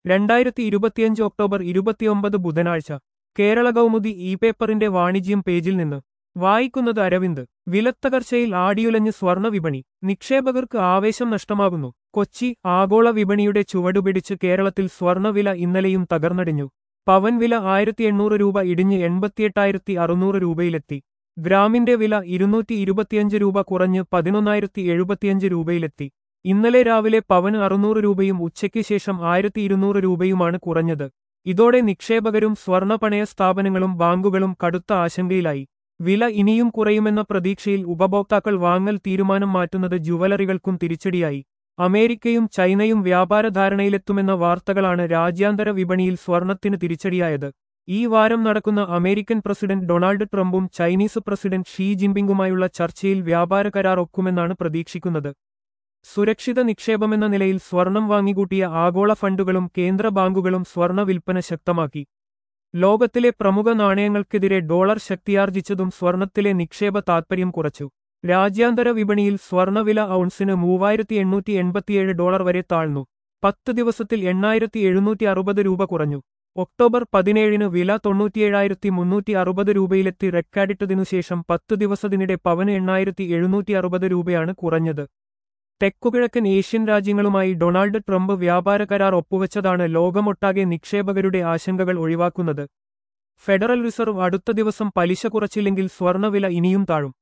രണ്ടായിരത്തി ഇരുപത്തിയഞ്ച് ഒക്ടോബർ ഇരുപത്തിയൊമ്പത് ബുധനാഴ്ച കേരള കൗമുദി ഇ പേപ്പറിന്റെ വാണിജ്യം പേജിൽ നിന്ന് വായിക്കുന്നത് അരവിന്ദ് വിലത്തകർച്ചയിൽ ആടിയുലഞ്ഞ് സ്വർണ്ണ വിപണി നിക്ഷേപകർക്ക് ആവേശം നഷ്ടമാകുന്നു കൊച്ചി ആഗോള വിപണിയുടെ ചുവടുപിടിച്ച് കേരളത്തിൽ സ്വർണ്ണവില ഇന്നലെയും തകർന്നടിഞ്ഞു പവൻ വില ആയിരത്തി എണ്ണൂറ് രൂപ ഇടിഞ്ഞ് എൺപത്തിയെട്ടായിരത്തി അറുന്നൂറ് രൂപയിലെത്തി ഗ്രാമിന്റെ വില ഇരുന്നൂറ്റി ഇരുപത്തിയഞ്ച് രൂപ കുറഞ്ഞ് പതിനൊന്നായിരത്തി എഴുപത്തിയഞ്ച് രൂപയിലെത്തി ഇന്നലെ രാവിലെ പവന് അറുന്നൂറ് രൂപയും ഉച്ചയ്ക്ക് ശേഷം ആയിരത്തി ഇരുന്നൂറ് രൂപയുമാണ് കുറഞ്ഞത് ഇതോടെ നിക്ഷേപകരും സ്വർണ്ണ പണയ സ്ഥാപനങ്ങളും ബാങ്കുകളും കടുത്ത ആശങ്കയിലായി വില ഇനിയും കുറയുമെന്ന പ്രതീക്ഷയിൽ ഉപഭോക്താക്കൾ വാങ്ങൽ തീരുമാനം മാറ്റുന്നത് ജുവലറികൾക്കും തിരിച്ചടിയായി അമേരിക്കയും ചൈനയും വ്യാപാര ധാരണയിലെത്തുമെന്ന വാർത്തകളാണ് രാജ്യാന്തര വിപണിയിൽ സ്വർണത്തിന് തിരിച്ചടിയായത് ഈ വാരം നടക്കുന്ന അമേരിക്കൻ പ്രസിഡന്റ് ഡൊണാൾഡ് ട്രംപും ചൈനീസ് പ്രസിഡന്റ് ഷീ ജിൻപിങ്ങുമായുള്ള ചർച്ചയിൽ വ്യാപാര കരാർ ഒക്കുമെന്നാണ് പ്രതീക്ഷിക്കുന്നത് സുരക്ഷിത നിക്ഷേപമെന്ന നിലയിൽ സ്വർണം വാങ്ങിക്കൂട്ടിയ ആഗോള ഫണ്ടുകളും കേന്ദ്ര ബാങ്കുകളും സ്വർണ്ണ വിൽപ്പന ശക്തമാക്കി ലോകത്തിലെ പ്രമുഖ നാണയങ്ങൾക്കെതിരെ ഡോളർ ശക്തിയാർജിച്ചതും സ്വർണത്തിലെ നിക്ഷേപ താൽപര്യം കുറച്ചു രാജ്യാന്തര വിപണിയിൽ സ്വർണ്ണവില ഔൺസിന് മൂവായിരത്തി എണ്ണൂറ്റി എൺപത്തിയേഴ് ഡോളർ വരെ താഴ്ന്നു പത്ത് ദിവസത്തിൽ എണ്ണായിരത്തി എഴുന്നൂറ്റി അറുപത് രൂപ കുറഞ്ഞു ഒക്ടോബർ പതിനേഴിന് വില തൊണ്ണൂറ്റിയേഴായിരത്തി മുന്നൂറ്റി അറുപത് രൂപയിലെത്തി റെക്കാഡിട്ടതിനുശേഷം പത്ത് ദിവസത്തിനിടെ പവന് എണ്ണായിരത്തി എഴുന്നൂറ്റി അറുപത് രൂപയാണ് കുറഞ്ഞത് തെക്കുകിഴക്കൻ ഏഷ്യൻ രാജ്യങ്ങളുമായി ഡൊണാൾഡ് ട്രംപ് വ്യാപാര കരാർ ഒപ്പുവച്ചതാണ് ലോകമൊട്ടാകെ നിക്ഷേപകരുടെ ആശങ്കകൾ ഒഴിവാക്കുന്നത് ഫെഡറൽ റിസർവ് അടുത്ത ദിവസം പലിശ കുറച്ചില്ലെങ്കിൽ സ്വർണ്ണവില ഇനിയും താഴും